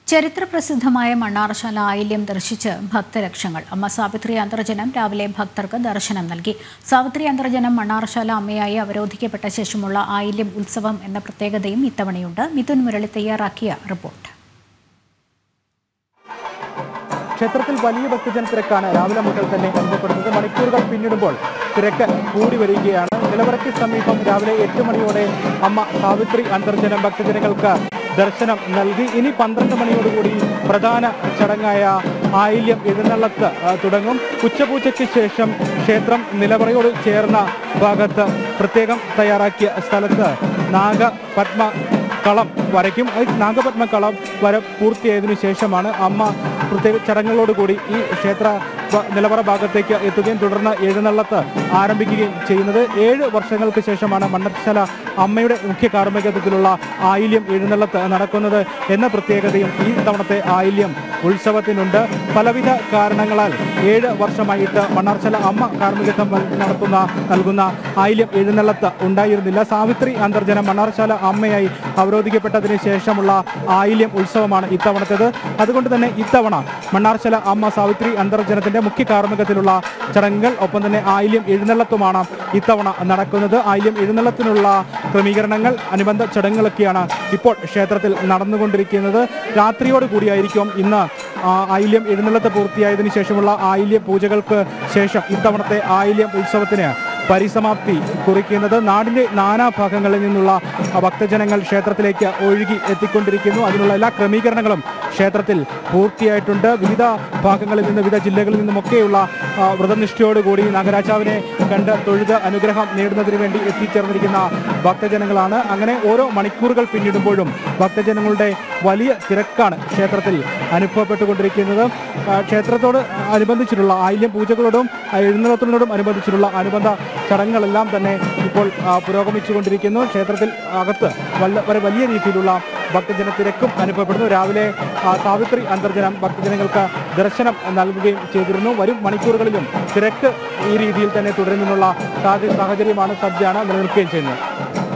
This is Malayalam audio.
ചരിത്രപ്രസിദ്ധമായ മണ്ണാറശാല ആയില്യം ദർശിച്ച് ഭക്തലക്ഷങ്ങൾ അമ്മ സാവിത്രി അന്തർജനം രാവിലെ ഭക്തർക്ക് ദർശനം നൽകി സാവിത്രി അന്തർജനം മണ്ണാറശാല അമ്മയായി അവരോധിക്കപ്പെട്ട ശേഷമുള്ള ആയില്യം ഉത്സവം എന്ന പ്രത്യേകതയും ഇത്തവണയുണ്ട് മിഥുൻ മുരളി തയ്യാറാക്കിയ റിപ്പോർട്ട് ക്ഷേത്രത്തിൽ വലിയ ഭക്തജന തിരക്കാണ് രാവിലെ മുതൽ തന്നെ അനുഭവപ്പെടുന്നത് മണിക്കൂറുകൾ പിന്നിടുമ്പോൾ തിരക്ക് കൂടി വരികയാണ് നിലവറയ്ക്ക് സമീപം രാവിലെ എട്ട് മണിയോടെ അമ്മ സാവിത്രി അന്തർജനം ഭക്തജനങ്ങൾക്ക് ദർശനം നൽകി ഇനി പന്ത്രണ്ട് മണിയോടുകൂടി പ്രധാന ചടങ്ങായ ആയില്യം എഴുന്നള്ളത്ത് ആ, തുടങ്ങും ഉച്ചപൂജയ്ക്ക് ശേഷം ക്ഷേത്രം നിലവറയോട് ചേർന്ന ഭാഗത്ത് പ്രത്യേകം തയ്യാറാക്കിയ സ്ഥലത്ത് നാഗ പത്മ കളം വരയ്ക്കും ഈ നാഗപത്മ കളം വര പൂർത്തിയായതിനു ശേഷമാണ് അമ്മ പ്രത്യേക ചടങ്ങുകളോടുകൂടി ഈ ക്ഷേത്ര വ- നിലവറ ഭാഗത്തേക്ക് എത്തുകയും തുടർന്ന് എഴുന്നള്ളത്ത് ആരംഭിക്കുകയും ചെയ്യുന്നത് ഏഴ് വർഷങ്ങൾക്ക് ശേഷമാണ് മണ്ണർശാല അമ്മയുടെ മുഖ്യ കാർമ്മികത്വത്തിലുള്ള ആയില്യം എഴുന്നള്ളത്ത് നടക്കുന്നത് എന്ന പ്രത്യേകതയും ഈ തവണത്തെ ആയില്യം ഉത്സവത്തിനുണ്ട് പലവിധ കാരണങ്ങളാൽ ഏഴ് വർഷമായിട്ട് മണ്ണാർശാല അമ്മ കാർമ്മികത്വം വൽ- നടത്തുന്ന നൽകുന്ന ആയില്യം എഴുന്നള്ളത്ത് ഉണ്ടായിരുന്നില്ല സാവിത്രി അന്തർജനം മണ്ണാർശാല അമ്മയായി അവരോധിക്കപ്പെട്ടതിന് ശേഷമുള്ള ആയില്യം ഉത്സവമാണ് ഇത്തവണത്തേത് അതുകൊണ്ട് തന്നെ ഇത്തവണ മണ്ണാർശാല അമ്മ സാവിത്രി അന്തർജനത്തിന്റെ മുഖ്യ കാർമ്മികത്തിലുള്ള ചടങ്ങുകൾ ഒപ്പം തന്നെ ആയില്യം എഴുന്നള്ളത്തുമാണ് ഇത്തവണ നടക്കുന്നത് ആയില്യം എഴുന്നള്ളത്തിനുള്ള ക്രമീകരണങ്ങൾ അനുബന്ധ ചടങ്ങുകളൊക്കെയാണ് ഇപ്പോൾ ക്ഷേത്രത്തിൽ നടന്നുകൊണ്ടിരിക്കുന്നത് രാത്രിയോട് കൂടിയായിരിക്കും ഇന്ന് ആ, ആയില്യം എഴുന്നള്ളത്ത് പൂർത്തിയായതിനു ശേഷമുള്ള ആയില്യ പൂജകൾക്ക് ശേഷം ഇത്തവണത്തെ ആയില്യം ഉത്സവത്തിന് പരിസമാപ്തി കുറിക്കുന്നത് നാടിന്റെ നാനാഭാഗങ്ങളിൽ നിന്നുള്ള ആ, ഭക്തജനങ്ങൾ ക്ഷേത്രത്തിലേക്ക് ഒഴുകി എത്തിക്കൊണ്ടിരിക്കുന്നു അതിനുള്ള എല്ലാ ക്രമീകരണങ്ങളും ക്ഷേത്രത്തിൽ പൂർത്തിയായിട്ടുണ്ട് വിവിധ ഭാഗങ്ങളിൽ നിന്ന് വിവിധ ജില്ലകളിൽ നിന്നുമൊക്കെയുള്ള ആ, വ്രതനിഷ്ഠയോടുകൂടി നാഗരാജാവിനെ കണ്ട് തൊഴുത് അനുഗ്രഹം നേടുന്നതിന് വേണ്ടി എത്തിച്ചേർന്നിരിക്കുന്ന ഭക്തജനങ്ങളാണ് അങ്ങനെ ഓരോ മണിക്കൂറുകൾ പിന്നിടുമ്പോഴും ഭക്തജനങ്ങളുടെ വലിയ തിരക്കാണ് ക്ഷേത്രത്തിൽ അനുഭവപ്പെട്ടുകൊണ്ടിരിക്കുന്നത് ആ, ക്ഷേത്രത്തോട് അനുബന്ധിച്ചിട്ടുള്ള ആയില്യം പൂജകളോടും ആ, എഴുന്നള്ളത്തിനോടും അനുബന്ധിച്ചിട്ടുള്ള അനുബന്ധ ചടങ്ങുകളെല്ലാം തന്നെ ഇപ്പോൾ ആ, പുരോഗമിച്ചുകൊണ്ടിരിക്കുന്നു ക്ഷേത്രത്തിൽ അകത്ത് വല്ല- വളരെ വലിയ രീതിയിലുള്ള ഭക്തജന തിരക്കും അനുഭവപ്പെടുന്നു രാവിലെ ആ, സാവിത്രി അന്തർജനം ഭക്തജനങ്ങൾക്ക് ദർശനം നൽകുകയും ചെയ്തിരുന്നു വരും മണിക്കൂറുകളിലും തിരക്ക് ഈ രീതിയിൽ തന്നെ തുടരുമെന്നുള്ള സാഹചര്യമാണ് സദ്യയാണ് നിലനിൽക്കുകയും ചെയ്യുന്നത്